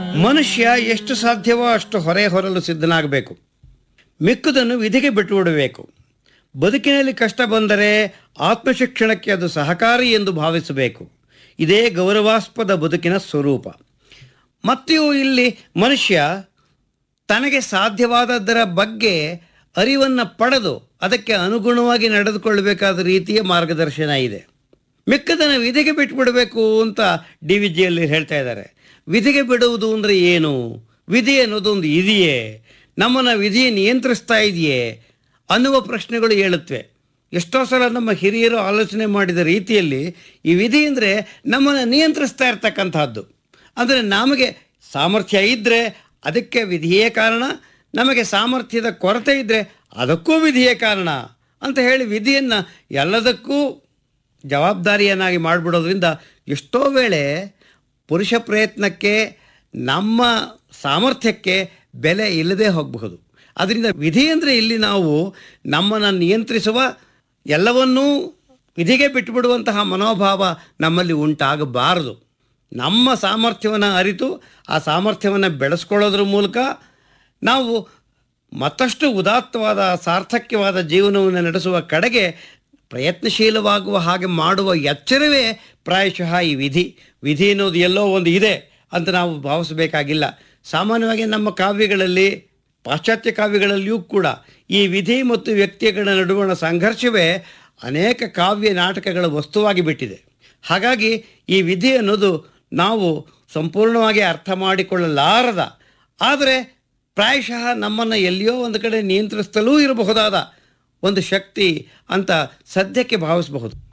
ಮನುಷ್ಯ ಎಷ್ಟು ಸಾಧ್ಯವೋ ಅಷ್ಟು ಹೊರೆ ಹೊರಲು ಸಿದ್ಧನಾಗಬೇಕು ಮಿಕ್ಕುದನ್ನು ವಿಧಿಗೆ ಬಿಟ್ಟುಬಿಡಬೇಕು ಬದುಕಿನಲ್ಲಿ ಕಷ್ಟ ಬಂದರೆ ಆತ್ಮಶಿಕ್ಷಣಕ್ಕೆ ಅದು ಸಹಕಾರಿ ಎಂದು ಭಾವಿಸಬೇಕು ಇದೇ ಗೌರವಾಸ್ಪದ ಬದುಕಿನ ಸ್ವರೂಪ ಮತ್ತು ಇಲ್ಲಿ ಮನುಷ್ಯ ತನಗೆ ಸಾಧ್ಯವಾದದ್ದರ ಬಗ್ಗೆ ಅರಿವನ್ನು ಪಡೆದು ಅದಕ್ಕೆ ಅನುಗುಣವಾಗಿ ನಡೆದುಕೊಳ್ಳಬೇಕಾದ ರೀತಿಯ ಮಾರ್ಗದರ್ಶನ ಇದೆ ಮಿಕ್ಕದನ್ನು ವಿಧಿಗೆ ಬಿಟ್ಬಿಡಬೇಕು ಅಂತ ಡಿ ವಿ ಜಿಯಲ್ಲಿ ಹೇಳ್ತಾ ಇದ್ದಾರೆ ವಿಧಿಗೆ ಬಿಡುವುದು ಅಂದರೆ ಏನು ವಿಧಿ ಅನ್ನೋದೊಂದು ಇದೆಯೇ ನಮ್ಮನ್ನು ವಿಧಿ ನಿಯಂತ್ರಿಸ್ತಾ ಇದೆಯೇ ಅನ್ನುವ ಪ್ರಶ್ನೆಗಳು ಹೇಳುತ್ತವೆ ಎಷ್ಟೋ ಸಲ ನಮ್ಮ ಹಿರಿಯರು ಆಲೋಚನೆ ಮಾಡಿದ ರೀತಿಯಲ್ಲಿ ಈ ವಿಧಿ ಅಂದರೆ ನಮ್ಮನ್ನು ನಿಯಂತ್ರಿಸ್ತಾ ಇರ್ತಕ್ಕಂಥದ್ದು ಅಂದರೆ ನಮಗೆ ಸಾಮರ್ಥ್ಯ ಇದ್ದರೆ ಅದಕ್ಕೆ ವಿಧಿಯೇ ಕಾರಣ ನಮಗೆ ಸಾಮರ್ಥ್ಯದ ಕೊರತೆ ಇದ್ದರೆ ಅದಕ್ಕೂ ವಿಧಿಯೇ ಕಾರಣ ಅಂತ ಹೇಳಿ ವಿಧಿಯನ್ನು ಎಲ್ಲದಕ್ಕೂ ಜವಾಬ್ದಾರಿಯನ್ನಾಗಿ ಮಾಡಿಬಿಡೋದ್ರಿಂದ ಎಷ್ಟೋ ವೇಳೆ ಪುರುಷ ಪ್ರಯತ್ನಕ್ಕೆ ನಮ್ಮ ಸಾಮರ್ಥ್ಯಕ್ಕೆ ಬೆಲೆ ಇಲ್ಲದೆ ಹೋಗಬಹುದು ಅದರಿಂದ ವಿಧಿ ಅಂದರೆ ಇಲ್ಲಿ ನಾವು ನಮ್ಮನ್ನು ನಿಯಂತ್ರಿಸುವ ಎಲ್ಲವನ್ನೂ ವಿಧಿಗೆ ಬಿಟ್ಟುಬಿಡುವಂತಹ ಮನೋಭಾವ ನಮ್ಮಲ್ಲಿ ಉಂಟಾಗಬಾರದು ನಮ್ಮ ಸಾಮರ್ಥ್ಯವನ್ನು ಅರಿತು ಆ ಸಾಮರ್ಥ್ಯವನ್ನು ಬೆಳೆಸ್ಕೊಳ್ಳೋದ್ರ ಮೂಲಕ ನಾವು ಮತ್ತಷ್ಟು ಉದಾತ್ತವಾದ ಸಾರ್ಥಕ್ಯವಾದ ಜೀವನವನ್ನು ನಡೆಸುವ ಕಡೆಗೆ ಪ್ರಯತ್ನಶೀಲವಾಗುವ ಹಾಗೆ ಮಾಡುವ ಎಚ್ಚರವೇ ಪ್ರಾಯಶಃ ಈ ವಿಧಿ ವಿಧಿ ಅನ್ನೋದು ಎಲ್ಲೋ ಒಂದು ಇದೆ ಅಂತ ನಾವು ಭಾವಿಸಬೇಕಾಗಿಲ್ಲ ಸಾಮಾನ್ಯವಾಗಿ ನಮ್ಮ ಕಾವ್ಯಗಳಲ್ಲಿ ಪಾಶ್ಚಾತ್ಯ ಕಾವ್ಯಗಳಲ್ಲಿಯೂ ಕೂಡ ಈ ವಿಧಿ ಮತ್ತು ವ್ಯಕ್ತಿಗಳ ನಡುವಣ ಸಂಘರ್ಷವೇ ಅನೇಕ ಕಾವ್ಯ ನಾಟಕಗಳ ವಸ್ತುವಾಗಿ ಬಿಟ್ಟಿದೆ ಹಾಗಾಗಿ ಈ ವಿಧಿ ಅನ್ನೋದು ನಾವು ಸಂಪೂರ್ಣವಾಗಿ ಅರ್ಥ ಮಾಡಿಕೊಳ್ಳಲಾರದ ಆದರೆ ಪ್ರಾಯಶಃ ನಮ್ಮನ್ನು ಎಲ್ಲಿಯೋ ಒಂದು ಕಡೆ ನಿಯಂತ್ರಿಸ್ತಲೂ ಇರಬಹುದಾದ ಒಂದು ಶಕ್ತಿ ಅಂತ ಸದ್ಯಕ್ಕೆ ಭಾವಿಸಬಹುದು